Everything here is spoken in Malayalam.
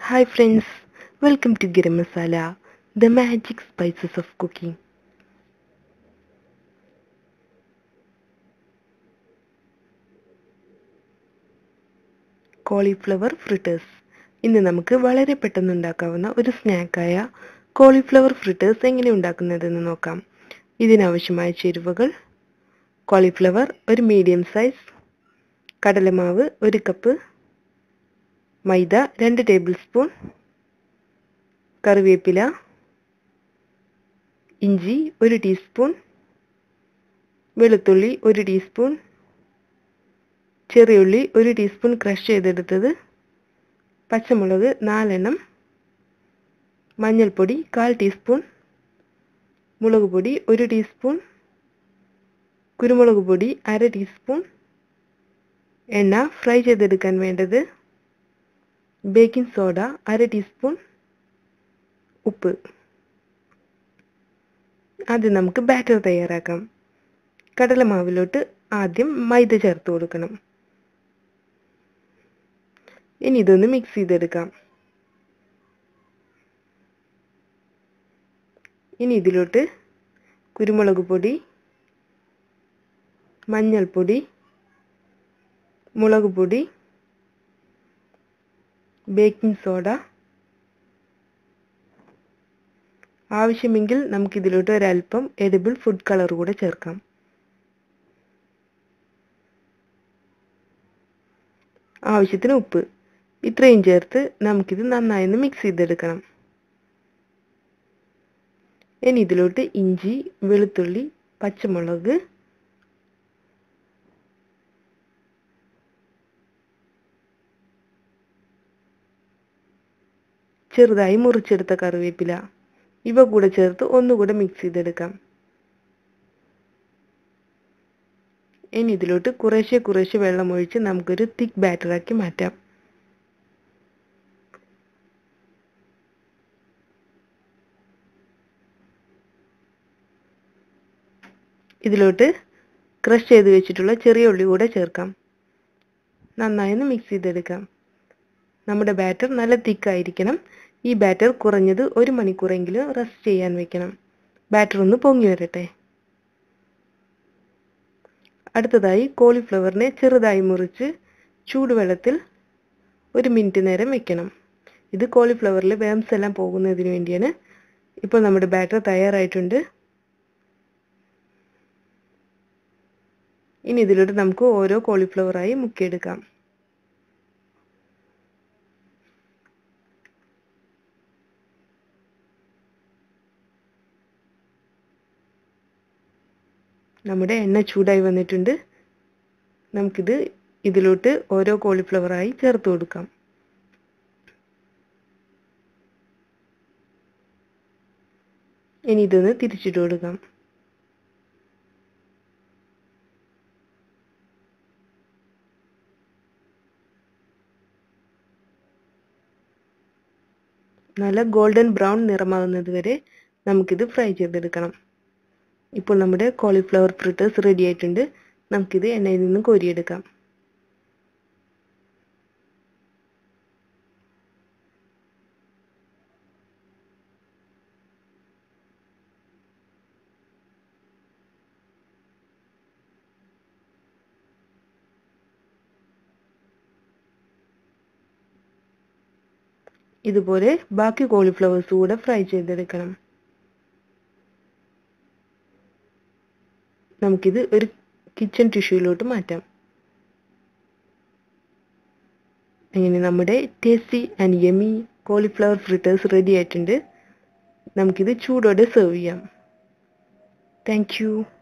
Hi friends, welcome to Garam Masala, the magic spices of cooking. Cauliflower fritters ഇന്ന് നമുക്ക് വളരെ പെട്ടെന്ന് ഉണ്ടാക്കാവുന്ന ഒരു സ്നാക്കായ കോളിഫ്ലവർ ഫ്രിട്ടേഴ്സ് എങ്ങനെ ഉണ്ടാക്കുന്നതെന്ന് നോക്കാം ഇതിനാവശ്യമായ ചേരുവകൾ കോളിഫ്ലവർ ഒരു മീഡിയം സൈസ് കടലമാവ് ഒരു കപ്പ് മൈദ രണ്ട് ടേബിൾ സ്പൂൺ കറിവേപ്പില ഇഞ്ചി ഒരു ടീസ്പൂൺ വെളുത്തുള്ളി ഒരു ടീസ്പൂൺ ചെറിയുള്ളി ഒരു ടീസ്പൂൺ ക്രഷ് ചെയ്തെടുത്തത് പച്ചമുളക് നാലെണ്ണം മഞ്ഞൾപ്പൊടി കാൽ ടീസ്പൂൺ മുളക് പൊടി ഒരു ടീസ്പൂൺ കുരുമുളക് പൊടി അര ടീസ്പൂൺ എണ്ണ ഫ്രൈ ചെയ്തെടുക്കാൻ വേണ്ടത് ബേക്കിംഗ് സോഡ അര ടീസ്പൂൺ ഉപ്പ് ആദ്യം നമുക്ക് ബാറ്റർ തയ്യാറാക്കാം കടലമാവിലോട്ട് ആദ്യം മൈദ ചേർത്ത് കൊടുക്കണം ഇനി ഇതൊന്ന് മിക്സ് ചെയ്തെടുക്കാം ഇനി ഇതിലോട്ട് കുരുമുളക് പൊടി മഞ്ഞൾപ്പൊടി മുളക് പൊടി ബേക്കിംഗ് സോഡ ആവശ്യമെങ്കിൽ നമുക്കിതിലോട്ട് ഒരല്പം എഡിബിൾ ഫുഡ് കളർ കൂടെ ചേർക്കാം ആവശ്യത്തിന് ഉപ്പ് ഇത്രയും ചേർത്ത് നമുക്കിത് നന്നായി ഒന്ന് മിക്സ് ചെയ്തെടുക്കണം ഇനി ഇതിലോട്ട് ഇഞ്ചി വെളുത്തുള്ളി പച്ചമുളക് ചെറുതായി മുറിച്ചെടുത്ത കറിവേപ്പില ഇവ കൂടെ ചേർത്ത് ഒന്നുകൂടെ മിക്സ് ചെയ്തെടുക്കാം ഇനി ഇതിലോട്ട് കുറേശ്ശെ കുറേശ്ശെ വെള്ളം ഒഴിച്ച് നമുക്കൊരു തിക്ക് ബാറ്ററാക്കി മാറ്റാം ഇതിലോട്ട് ക്രഷ് ചെയ്ത് വെച്ചിട്ടുള്ള ചെറിയ ഉള്ളി കൂടെ ചേർക്കാം നന്നായി ഒന്ന് മിക്സ് ചെയ്തെടുക്കാം നമ്മുടെ ബാറ്റർ നല്ല തിക്കായിരിക്കണം ഈ ബാറ്റർ കുറഞ്ഞത് ഒരു മണിക്കൂറെങ്കിലും റെസ്റ്റ് ചെയ്യാൻ വെക്കണം ബാറ്റർ ഒന്ന് പൊങ്ങി വരട്ടെ അടുത്തതായി കോളിഫ്ലവറിനെ ചെറുതായി മുറിച്ച് ചൂടുവെള്ളത്തിൽ ഒരു മിനിറ്റ് നേരം വെക്കണം ഇത് കോളിഫ്ലവറിൽ വേംസ് എല്ലാം പോകുന്നതിന് വേണ്ടിയാണ് ഇപ്പോൾ നമ്മുടെ ബാറ്റർ തയ്യാറായിട്ടുണ്ട് ഇനി ഇതിലോട്ട് നമുക്ക് ഓരോ കോളിഫ്ലവറായി മുക്കിയെടുക്കാം നമ്മുടെ എണ്ണ ചൂടായി വന്നിട്ടുണ്ട് നമുക്കിത് ഇതിലോട്ട് ഓരോ കോളിഫ്ലവറായി ചേർത്ത് കൊടുക്കാം ഇനി ഇതൊന്ന് തിരിച്ചിട്ട് കൊടുക്കാം നല്ല ഗോൾഡൻ ബ്രൗൺ നിറമാകുന്നത് വരെ നമുക്കിത് ഫ്രൈ ചെയ്തെടുക്കണം ഇപ്പോൾ നമ്മുടെ കോളിഫ്ലവർ ഫ്രിട്ടേഴ്സ് റെഡി ആയിട്ടുണ്ട് നമുക്കിത് എണ്ണയിൽ നിന്നും കോരിയെടുക്കാം ഇതുപോലെ ബാക്കി കോളിഫ്ലവേഴ്സ് കൂടെ ഫ്രൈ ചെയ്തെടുക്കണം നമുക്കിത് ഒരു കിച്ചൺ ടിഷ്യൂയിലോട്ട് മാറ്റാം അങ്ങനെ നമ്മുടെ tasty and yummy cauliflower fritters ready ആയിട്ടുണ്ട് നമുക്കിത് ചൂടോടെ സെർവ് ചെയ്യാം താങ്ക്